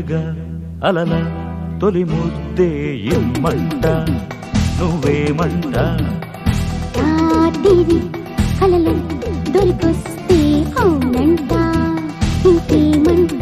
తీయగా అలల తొలి ముద్దే ఇమ్మంట నువ్వేమంట రాత్రి కలలు దొరికొస్తే అవునంట ఇంకేమంట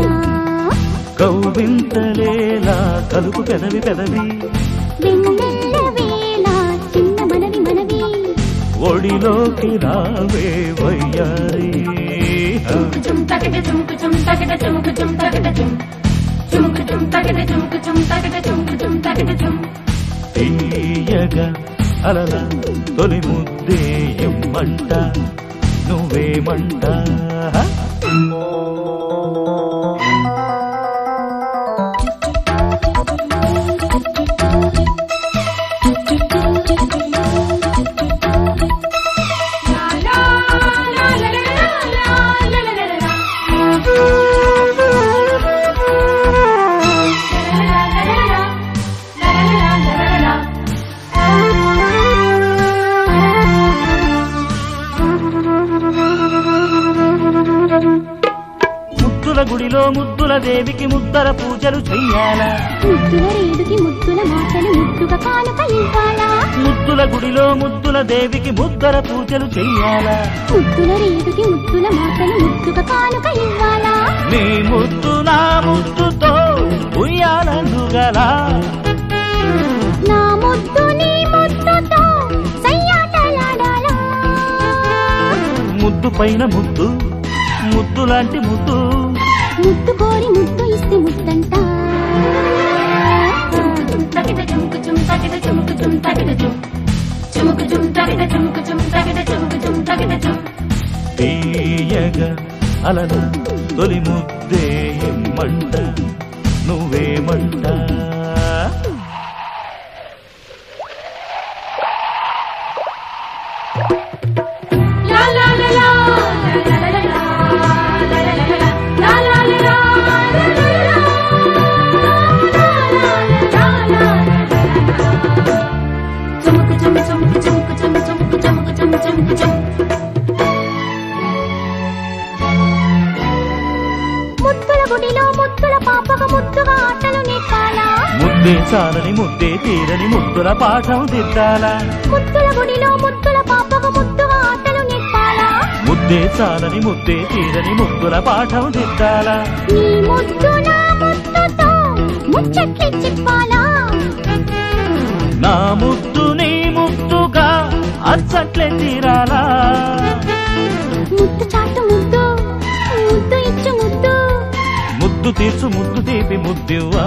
కౌవింతలేలా కలుపు పెదవి పెదవి వెన్నెల వేళ చిన్న మనవి మనవి ఒడిలోకి రావే వయ్యారి చుమ్ తగట చుమ్కు చుమ్ తగట చుమ్కు చుమ్ తగట చుమ్ చుమ్కు చుమ్ తగట చుమ్కు చుమ్ తగట చుమ్కు చుమ్ తగట చుమ్ తీయగా అలల తొలి ముద్దే ఇమ్మంట నువ్వేమంట లా లా లా లా లా లా లా లా ముద్దుల గుడిలో ముద్దుల దేవికి ముద్దర పూజలు చెయ్యాలా ముద్దుల రేడుకి ముద్దుల మాటలు ముద్దుగా కానుక ఇవ్వాలా ముద్దుల గుడిలో ముద్దుల దేవికి ముద్దర పూజలు చెయ్యాలా ముద్దుల రేడుకి ముద్దుల మాటలు ముద్దుగా కానుక ఇవ్వాలా నీ ముద్దు నా ముద్దుతో ఉయ్యాలందుగలా నా ముద్దు నీ ముద్దుతో సయ్యాటలాడాలా ముద్దు పైన ముద్దు ముద్దు లాంటి ముద్దు ముద్దు కోరి ముద్దు ఇస్తే ముద్దంట తీయగా అలల తొలి ముద్దే ఇమ్మంట నువ్వేమంట ముద్దుల గుడిలో ముద్దుల పాపకు ముద్దుగా ఆటలు నేర్పాలా ముద్దే చాలని ముద్దే తీరని ముద్దుల పాఠం దిద్దాలా ముద్దుల గుడిలో ముద్దుల పాపకు ముద్దుగా ఆటలు నేర్పాలా ముద్దే చాలని ముద్దే తీరని ముద్దుల పాఠం దిద్దాలా నీ ముద్దు నా ముద్దుతో ముచ్చట్లు చెప్పాలా నా ముద్దు నీ ముద్దుగా అచ్చట్లే తీరాలా ముద్దు చాటు ముద్దు ముద్దు ఇచ్చు ముద్దు ముద్దు తీర్చు ముద్దు తీపి ముద్దువా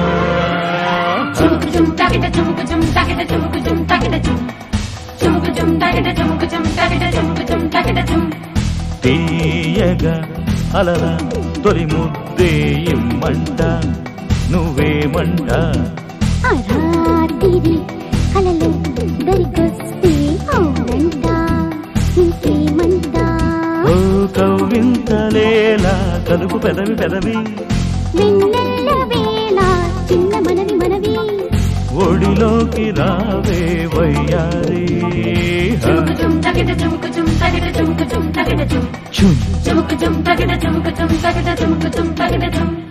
తీయగా అలల తొలి ముద్దే ఇమ్మంట నువ్వేమంట ఆ రాత్రి కలలో దరికొస్తే అవునంట ఇంకేమంట ఓ కవ్వింతలేలా కలుపు పెదవి పెదవి వెన్నెల వేళ చిన్న మనవి మనవి ఒడిలోకి రావే వయ్యారి చుమ్కు చుమ్ తగిట చుమ్కు చుమ్ తగిట చుమ్కు చుమ్ తగిట చుమ్ చుమ్ చుమ్కు చుమ్ తగిట చుమ్కు చుమ్ తగిట చుమ్కు చుమ్ తగిట చుమ్